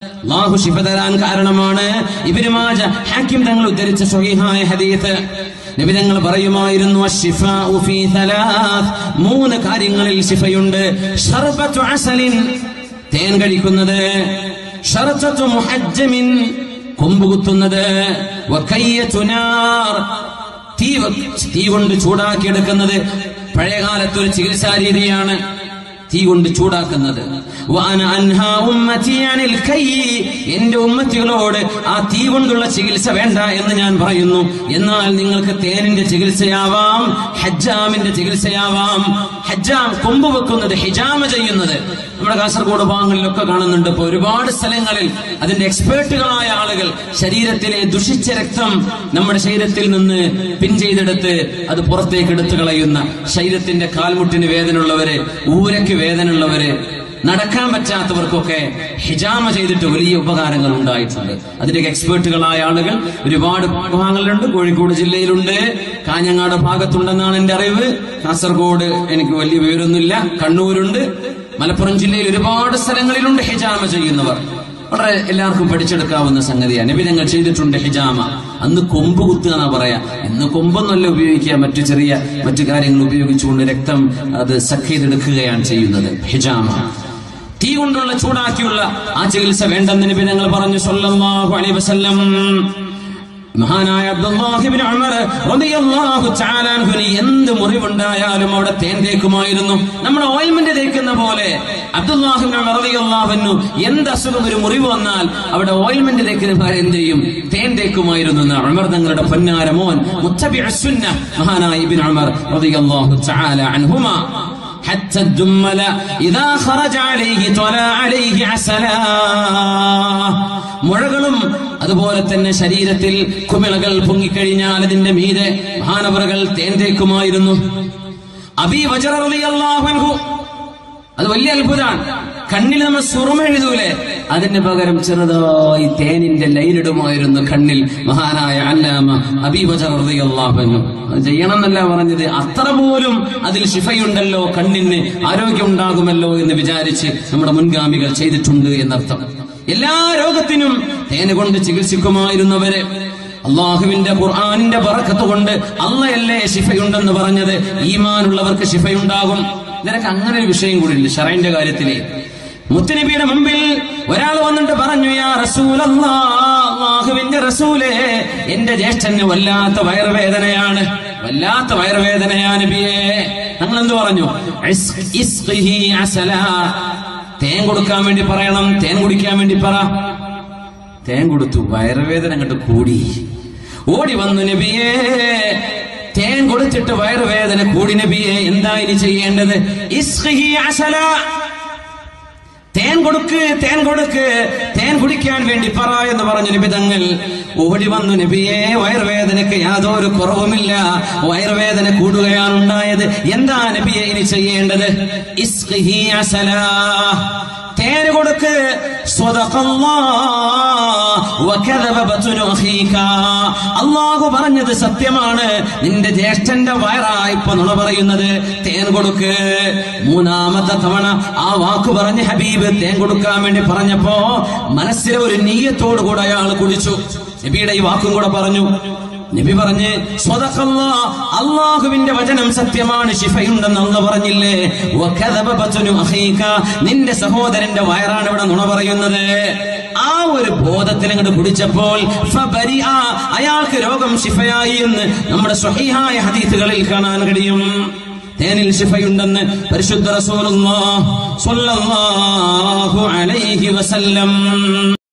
അള്ളാഹു ശിഫ തരാൻ കാരണമാണ് ഇബ്നു മാജ ഹാക്കിം തങ്ങൾ ഉദ്ധരിച്ച സ്വഹീഹായ ഹദീത്ത് നബി തങ്ങൾ പറയുമായിരുന്നു അശ്ശിഫാഉ ഫീ തലാത്ത് മൂന്ന് കാര്യങ്ങളിൽ ശിഫയുണ്ട് ഷർബത്തു അസലിൻ തേൻ കഴിക്കുന്നത് ഷർബത്തു മുഹജ്ജമിൻ കൊമ്പ് കുത്തുന്നത് വകയ്യത്തു നാർ തീ വ- തീ കൊണ്ട് ചൂടാക്കിയെടുക്കുന്നത് പഴയകാലത്ത് ഒരു ചികിത്സാ രീതിയാണ് തീ കൊണ്ട് ചൂടാക്കുന്നത് വാന അൻഹാ ഉമ്മത്തി അനിൽ കയ്യ്. എന്റെ ഉമ്മത്തികളോട് ആ തീ കൊണ്ടുള്ള ചികിത്സ വേണ്ട എന്ന് ഞാൻ പറയുന്നു എന്നാൽ നിങ്ങൾക്ക് തേനിന്റെ ചികിത്സയാവാം ഹജ്ജാമിന്റെ ചികിത്സയാവാം ഹജ്ജാം കൊമ്പ് വെക്കുന്നത് ഹിജാമ ചെയ്യുന്നത് നമ്മുടെ കാസർഗോഡ് ഭാഗങ്ങളിലൊക്കെ കാണുന്നുണ്ട് ഇപ്പൊ ഒരുപാട് സ്ഥലങ്ങളിൽ അതിന്റെ എക്സ്പേർട്ടുകളായ ആളുകൾ ശരീരത്തിലെ ദുഷിച്ച രക്തം നമ്മുടെ ശരീരത്തിൽ നിന്ന് പിൻ ചെയ്തെടുത്ത് അത് പുറത്തേക്ക് എടുത്തു കളയുന്ന ശരീരത്തിന്റെ കാൽമുട്ടിന് വേദനയുള്ളവര് ഊരയ്ക്ക് വേദനയുള്ളവര് നടക്കാൻ പറ്റാത്തവർക്കൊക്കെ ഹിജാമ ചെയ്തിട്ട് വലിയ ഉപകാരങ്ങൾ ഉണ്ടായിട്ടുണ്ട് അതിന്റെ എക്സ്പേർട്ടുകളായ ആളുകൾ ഒരുപാട് ഭാഗങ്ങളിലുണ്ട് കോഴിക്കോട് ജില്ലയിലുണ്ട് കാഞ്ഞങ്ങാട് ഭാഗത്തുണ്ടെന്നാണ് എന്റെ അറിവ് കാസർഗോഡ് എനിക്ക് വലിയ വിവരമൊന്നുമില്ല കണ്ണൂരുണ്ട് മലപ്പുറം ജില്ലയിൽ ഒരുപാട് സ്ഥലങ്ങളിലുണ്ട് ഹിജാമ ചെയ്യുന്നവർ വളരെ എല്ലാവർക്കും പഠിച്ചെടുക്കാവുന്ന സംഗതിയാണ് നബി ഞങ്ങൾ ചെയ്തിട്ടുണ്ട് ഹിജാമ അന്ന് കൊമ്പ് കുത്തുക എന്നാ പറയാ ഇന്ന് കൊമ്പൊന്നല്ല ഉപയോഗിക്കുക മറ്റു ചെറിയ മറ്റു കാര്യങ്ങൾ ഉപയോഗിച്ചുകൊണ്ട് രക്തം അത് സഖ് ചെയ്തെടുക്കുകയാണ് ചെയ്യുന്നത് ഹിജാമ തീ കൊണ്ടുള്ള ചൂടാക്കിയുള്ള ആ ചികിത്സ വേണ്ടെന്ന് നബി ഞങ്ങൾ പറഞ്ഞു സല്ലല്ലാഹു അലൈഹി വസല്ലം മഹാനായ അബ്ദുല്ലാഹിബിൻ ഉമർ റളിയല്ലാഹു തആല അൻഹുവിന് എന്ത് മുറിവുണ്ടായാലും അവിടെ തേൻ തേക്കുമായിരുന്നു നമ്മുടെ ഓയിൽമെന്റ് തേക്കുന്ന പോലെ അബ്ദുല്ലാഹിബിൻ ഉമർ റളിയല്ലാഹു അൻഹു എന്ത് അസുഖം ഒരു മുറിവ് വന്നാൽ അവിടെ ഓയിൽമെന്റ് തേക്കുന്ന എന്ത് ചെയ്യും തേൻ തേക്കുമായിരുന്നു എന്ന് ഉമർ തങ്ങളുടെ പൊന്നാര മോൻ മുത്തബിഉ സുന്ന മഹാനായ ഇബ്നു ഉമർ റളിയല്ലാഹു തആല അൻഹുമാ حتى الدمل إذا خرج عليه طلع عليه عسلا മുഴകളും അതുപോലെ തന്നെ ശരീരത്തിൽ കുമിളകൾ പൊങ്ങിക്കഴിഞ്ഞാൽ അതിന്റെ മീതെ മഹാനവറുകൾ തേൻ തേക്കുമായിരുന്നു അബി വജറു അത് വലിയ അത്ഭുതമാണ് കണ്ണിൽ നമ്മൾ സുറുമ എഴുതൂലേ അതിന് പകരം ചെറുതായി തേനിന്റെ ലൈനിടുമായിരുന്നു കണ്ണിൽ മഹാനായ അല്ലാമ അബീബജറിയാഹുന്നു അത് ചെയ്യണം എന്നല്ല പറഞ്ഞത് അത്ര പോലും അതിൽ ശിഫയുണ്ടല്ലോ കണ്ണിന് ആരോഗ്യം ഉണ്ടാകുമല്ലോ എന്ന് വിചാരിച്ച് നമ്മുടെ മുൻഗാമികൾ ചെയ്തിട്ടുണ്ട് എന്നർത്ഥം എല്ലാ രോഗത്തിനും തേന് കൊണ്ട് ചികിത്സിക്കുമായിരുന്നവരെ അള്ളാഹുവിന്റെ ഖുർആാനിന്റെ ബറക്കത്ത് കൊണ്ട് അള്ളയല്ലേ ശിഫയുണ്ടെന്ന് പറഞ്ഞത് ഈമാനുള്ളവർക്ക് ശിഫയുണ്ടാകും നിനക്ക് അങ്ങനെ ഒരു വിഷയം കൂടി ഉണ്ട് ഷറൈന്റെ കാര്യത്തിലെ മുത്തുനബിയുടെ മുമ്പിൽ ഒരാൾ വന്നിട്ട് പറഞ്ഞു യാ റസൂലല്ലാഹുവിന്റെ റസൂലേ എന്റെ ജ്യേഷ്ഠന് വല്ലാത്ത വയറുവേദനയാണ് വല്ലാത്ത വയറുവേദനയാണ് നബിയേ ഞങ്ങൾ എന്ത് പറഞ്ഞു ഇസ്- ഇസ്ഖിഹി അസലാ. തേൻ കൊടുക്കാൻ വേണ്ടി പറയണം തേൻ കുടിക്കാൻ വേണ്ടി പറ തേൻ കൊടുത്തു വയറുവേദന അങ്ങോട്ട് കൂടി ഓടി വന്നു നബിയേ തേൻ കൊടുത്തിട്ട് വയറുവേദന കൂടി നബിയെ എന്താ ഇനി ചെയ്യേണ്ടത് ഇസ്ഖിഹി അസല തേൻ കൊടുക്ക് തേൻ കൊടുക്ക് തേൻ കുടിക്കാൻ വേണ്ടി പറ എന്ന് പറഞ്ഞു നബി തങ്ങൾ ഓടി വന്നു നബിയെ വയറുവേദനക്ക് യാതൊരു കുറവുമില്ല വയറുവേദന കൂടുകയാണ് ഉണ്ടായത് എന്താ നബിയെ ഇനി ചെയ്യേണ്ടത് ഇസ്ഖിഹി അസല തേന് കൊടുക്ക് സ്വതഖല്ലാഹ് വകദബ ബത്നു അഖീക. അള്ളാഹു പറഞ്ഞത് സത്യമാണ് നിന്റെ ജ്യേഷ്ഠന്റെ വയറായി ഇപ്പൊ നുണ പറയുന്നത് തേൻ കൊടുക്ക് മൂന്നാമത്തെ തവണ ആ വാക്ക് പറഞ്ഞ് ഹബീബ് തേൻ കൊടുക്കാൻ വേണ്ടി പറഞ്ഞപ്പോ മനസ്സിലെ ഒരു നീയത്തോടു കൂടെ അയാൾ കുടിച്ചു നബിയുടെ ഈ വാക്കും കൂടെ പറഞ്ഞു നബി പറഞ്ഞ് സ്വതഖല്ലാ അള്ളാഹുവിന്റെ വചനം സത്യമാണ് ശിഫയുണ്ടെന്ന് അന്ന് പറഞ്ഞില്ലേ വകദബ ബത്നു അഖീക. നിന്റെ സഹോദരന്റെ വയറാണ് ഇവിടെ നുണ പറയുന്നത് ആ ഒരു ബോധത്തിൽ അങ്ങോട്ട് കുടിച്ചപ്പോൾ ഫബരിഅ, അയാൾക്ക് രോഗം ശിഫയായി എന്ന് നമ്മുടെ സ്വഹീഹായ ഹദീസുകളിൽ കാണാൻ കഴിയും തേനിൽ ശിഫയുണ്ടെന്ന് പരിശുദ്ധ റസൂലുള്ളാഹ് സ്വല്ലല്ലാഹു അലൈഹി വസല്ലം